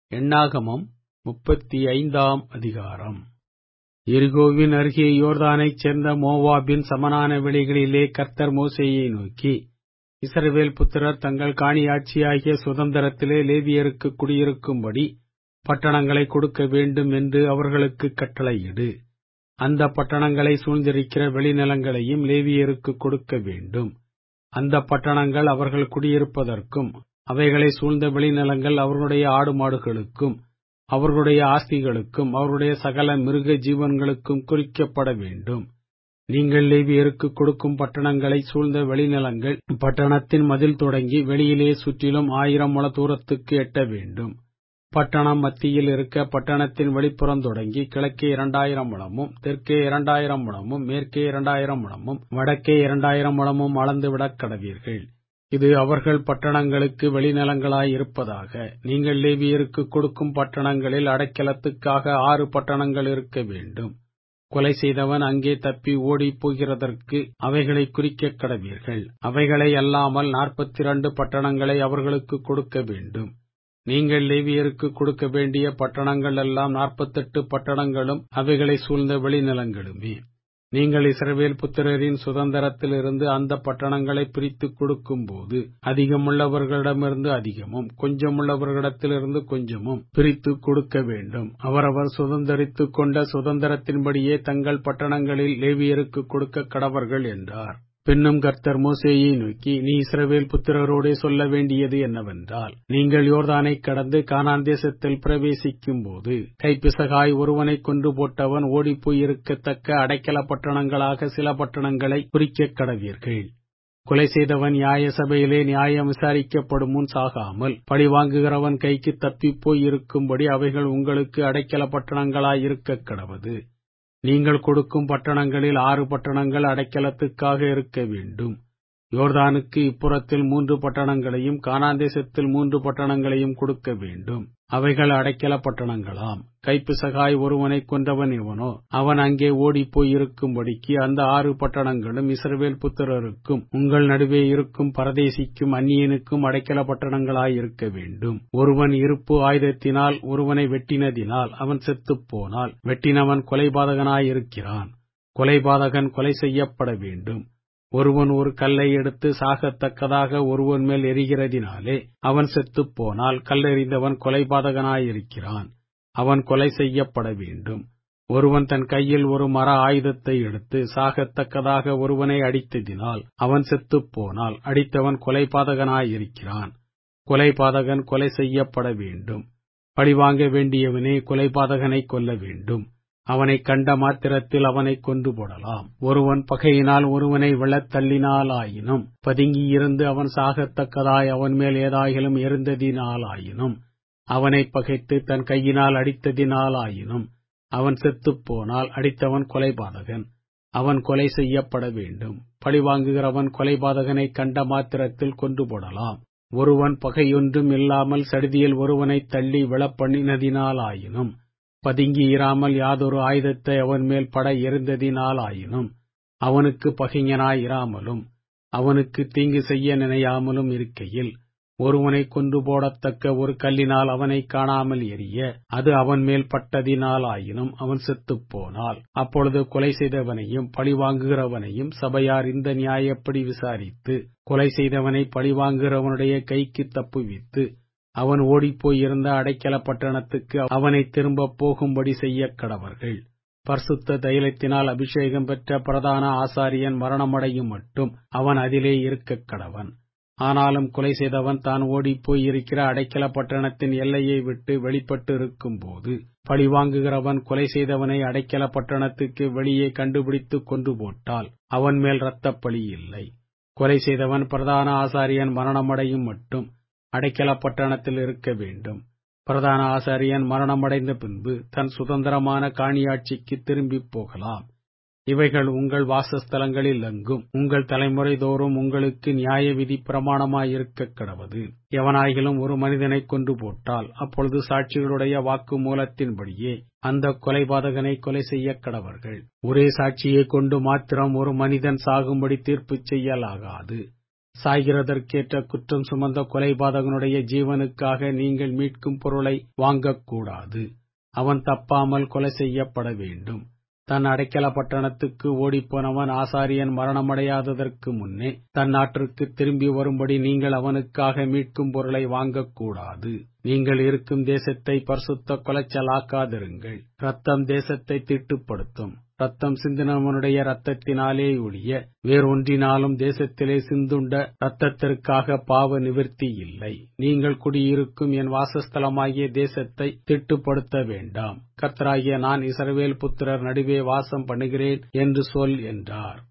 எண்ணாகமம் முப்பத்தி ஐந்தாம் அதிகாரம் எரிகோவின் அருகே யோர்தானைச் சேர்ந்த மோவாபின் சமனான வெளிகளிலே கர்த்தர் மோசேயை நோக்கி இஸ்ரவேல் புத்திரர் தங்கள் காணியாட்சியாகிய சுதந்திரத்திலே லேவியருக்கு குடியிருக்கும்படி பட்டணங்களை கொடுக்க வேண்டும் என்று அவர்களுக்கு கட்டளையிடு அந்த பட்டணங்களை சூழ்ந்திருக்கிற வெளிநிலங்களையும் லேவியருக்கு கொடுக்க வேண்டும் அந்த பட்டணங்கள் அவர்கள் குடியிருப்பதற்கும் அவைகளை சூழ்ந்த வெளிநிலங்கள் அவர்களுடைய ஆடு மாடுகளுக்கும் அவர்களுடைய ஆஸ்திகளுக்கும் அவருடைய சகல மிருக ஜீவன்களுக்கும் குறிக்கப்பட வேண்டும் நீங்கள் லேவியருக்கு கொடுக்கும் பட்டணங்களை சூழ்ந்த வெளிநிலங்கள் பட்டணத்தின் மதில் தொடங்கி வெளியிலே சுற்றிலும் ஆயிரம் முழ தூரத்துக்கு எட்ட வேண்டும் பட்டணம் மத்தியில் இருக்க பட்டணத்தின் வெளிப்புறம் தொடங்கி கிழக்கே இரண்டாயிரம் முழமும் தெற்கே இரண்டாயிரம் முழமும் மேற்கே இரண்டாயிரம் முழமும் வடக்கே இரண்டாயிரம் முழமும் அளந்துவிடக் கடவீர்கள் இது அவர்கள் பட்டணங்களுக்கு வெளிநிலங்களாயிருப்பதாக நீங்கள் லேவியருக்கு கொடுக்கும் பட்டணங்களில் அடைக்கலத்துக்காக ஆறு பட்டணங்கள் இருக்க வேண்டும் கொலை செய்தவன் அங்கே தப்பி ஓடிப் போகிறதற்கு அவைகளை குறிக்க கடவீர்கள் அவைகளை அல்லாமல் நாற்பத்தி இரண்டு பட்டணங்களை அவர்களுக்கு கொடுக்க வேண்டும் நீங்கள் லேவியருக்கு கொடுக்க வேண்டிய பட்டணங்கள் எல்லாம் நாற்பத்தெட்டு பட்டணங்களும் அவைகளை சூழ்ந்த வெளிநிலங்களுமே நீங்கள் இஸ்ரவேல் புத்திரரின் சுதந்திரத்திலிருந்து அந்த பட்டணங்களை பிரித்து கொடுக்கும்போது அதிகமுள்ளவர்களிடமிருந்து அதிகமும் கொஞ்சமுள்ளவர்களிடத்திலிருந்து கொஞ்சமும் பிரித்து கொடுக்க வேண்டும் அவரவர் சுதந்திரித்துக் கொண்ட சுதந்திரத்தின்படியே தங்கள் பட்டணங்களில் லேவியருக்கு கொடுக்க கடவர்கள் என்றார் பின்னும் கர்த்தர் மோசேயை நோக்கி நீ இஸ்ரவேல் புத்திரரோடே சொல்ல வேண்டியது என்னவென்றால் நீங்கள் யோர்தானை கடந்து கானான் தேசத்தில் பிரவேசிக்கும் போது கைப்பிசகாய் ஒருவனை கொன்று போட்டவன் ஓடிப்போய் இருக்கத்தக்க அடைக்கல பட்டணங்களாக சில பட்டணங்களை குறிக்க கடவீர்கள் கொலை செய்தவன் நியாய சபையிலே நியாயம் விசாரிக்கப்படும் முன் சாகாமல் பழிவாங்குகிறவன் கைக்கு தப்பிப்போய் இருக்கும்படி அவைகள் உங்களுக்கு அடைக்கல பட்டணங்களாயிருக்க கடவது நீங்கள் கொடுக்கும் பட்டணங்களில் ஆறு பட்டணங்கள் அடைக்கலத்துக்காக இருக்க வேண்டும் யோர்தானுக்கு இப்புறத்தில் மூன்று பட்டணங்களையும் கானாந்தேசத்தில் மூன்று பட்டணங்களையும் கொடுக்க வேண்டும் அவைகள் அடைக்கல பட்டணங்களாம் கைப்பிசகாய் ஒருவனை கொன்றவன் எவனோ அவன் அங்கே ஓடிப்போய் இருக்கும்படிக்கு அந்த ஆறு பட்டணங்களும் இஸ்ரவேல் புத்திரருக்கும் உங்கள் நடுவே இருக்கும் பரதேசிக்கும் அந்நியனுக்கும் அடைக்கல பட்டணங்களாயிருக்க வேண்டும் ஒருவன் இருப்பு ஆயுதத்தினால் ஒருவனை வெட்டினதினால் அவன் செத்துப் போனால் வெட்டினவன் கொலைபாதகனாயிருக்கிறான் கொலைபாதகன் கொலை செய்யப்பட வேண்டும் ஒருவன் ஒரு கல்லை எடுத்து சாகத்தக்கதாக ஒருவன் மேல் எரிகிறதினாலே அவன் செத்துப் போனால் கல்லெறிந்தவன் கொலைபாதகனாயிருக்கிறான் அவன் கொலை செய்யப்பட வேண்டும் ஒருவன் தன் கையில் ஒரு மர ஆயுதத்தை எடுத்து சாகத்தக்கதாக ஒருவனை அடித்ததினால் அவன் செத்துப் போனால் அடித்தவன் கொலைபாதகனாயிருக்கிறான் கொலைபாதகன் கொலை செய்யப்பட வேண்டும் பழிவாங்க வேண்டியவனே கொலைபாதகனை கொல்ல வேண்டும் அவனை கண்ட மாத்திரத்தில் அவனை கொன்று போடலாம் ஒருவன் பகையினால் ஒருவனை விழத்தள்ளினாலாயினும் பதுங்கியிருந்து அவன் சாகத்தக்கதாய் அவன் மேல் ஏதாயிலும் எரிந்ததினாலாயினும் அவனை பகைத்து தன் கையினால் அடித்ததினாலாயினும் அவன் செத்துப் போனால் அடித்தவன் கொலைபாதகன் அவன் கொலை செய்யப்பட வேண்டும் பழிவாங்குகிறவன் கொலைபாதகனை கண்ட மாத்திரத்தில் கொன்று போடலாம் ஒருவன் பகையொன்றும் இல்லாமல் சடுதியில் ஒருவனை தள்ளி விழப்பண்ணினதினாலாயினும் பதுங்கி இராமல் யாதொரு ஆயுதத்தை அவன் மேல் பட எறிந்ததினாலாயினும் அவனுக்கு பகைஞனாயிராமலும் அவனுக்கு தீங்கு செய்ய நினையாமலும் இருக்கையில் ஒருவனை கொன்று போடத்தக்க ஒரு கல்லினால் அவனை காணாமல் எரிய அது அவன் மேல் பட்டதினாலாயினும் அவன் செத்துப் போனால் அப்பொழுது கொலை செய்தவனையும் பழிவாங்குகிறவனையும் சபையார் இந்த நியாயப்படி விசாரித்து கொலை செய்தவனை பழிவாங்குகிறவனுடைய கைக்கு தப்புவித்து அவன் ஓடிப்போயிருந்த அடைக்கல பட்டணத்துக்கு அவனை திரும்ப போகும்படி செய்ய கடவர்கள் பர்சுத்த தைலத்தினால் அபிஷேகம் பெற்ற பிரதான ஆசாரியன் மரணமடையும் மட்டும் அவன் அதிலே இருக்கக் கடவன் ஆனாலும் கொலை செய்தவன் தான் ஓடிப்போய் இருக்கிற அடைக்கல பட்டணத்தின் எல்லையை விட்டு வெளிப்பட்டு இருக்கும்போது பழிவாங்குகிறவன் கொலை செய்தவனை அடைக்கல பட்டணத்துக்கு வெளியே கண்டுபிடித்து கொன்று போட்டால் அவன் மேல் இரத்தப்பழி இல்லை கொலை செய்தவன் பிரதான ஆசாரியன் மரணமடையும் மட்டும் அடைக்கல பட்டணத்தில் இருக்க வேண்டும் பிரதான ஆசாரியன் மரணமடைந்த பின்பு தன் சுதந்திரமான காணியாட்சிக்கு திரும்பிப் போகலாம் இவைகள் உங்கள் வாசஸ்தலங்களில் எங்கும் உங்கள் தலைமுறை தோறும் உங்களுக்கு நியாய விதி பிரமாணமாயிருக்க கடவது எவனாயிலும் ஒரு மனிதனை கொன்று போட்டால் அப்பொழுது சாட்சிகளுடைய வாக்கு மூலத்தின்படியே அந்த கொலைபாதகனை கொலை செய்ய கடவர்கள் ஒரே சாட்சியை கொண்டு மாத்திரம் ஒரு மனிதன் சாகும்படி தீர்ப்பு செய்யலாகாது சாய்கிறதற்கேற்ற குற்றம் சுமந்த கொலைபாதகனுடைய ஜீவனுக்காக நீங்கள் மீட்கும் பொருளை வாங்கக்கூடாது அவன் தப்பாமல் கொலை செய்யப்பட வேண்டும் தன் அடைக்கல பட்டணத்துக்கு ஓடிப்போனவன் ஆசாரியன் மரணமடையாததற்கு முன்னே தன் நாட்டிற்கு திரும்பி வரும்படி நீங்கள் அவனுக்காக மீட்கும் பொருளை வாங்கக்கூடாது நீங்கள் இருக்கும் தேசத்தை பரிசுத்த கொலைச்சலாக்காதிருங்கள் ரத்தம் தேசத்தை தீட்டுப்படுத்தும் ரத்தம் சிந்தினவனுடைய ரத்தத்தினாலே ஒழிய வேறொன்றினாலும் தேசத்திலே சிந்துண்ட ரத்தத்திற்காக பாவ நிவிர்த்தி இல்லை நீங்கள் குடியிருக்கும் என் வாசஸ்தலமாகிய தேசத்தை திட்டுப்படுத்த வேண்டாம் கர்த்தராகிய நான் இசரவேல் புத்திரர் நடுவே வாசம் பண்ணுகிறேன் என்று சொல் என்றார்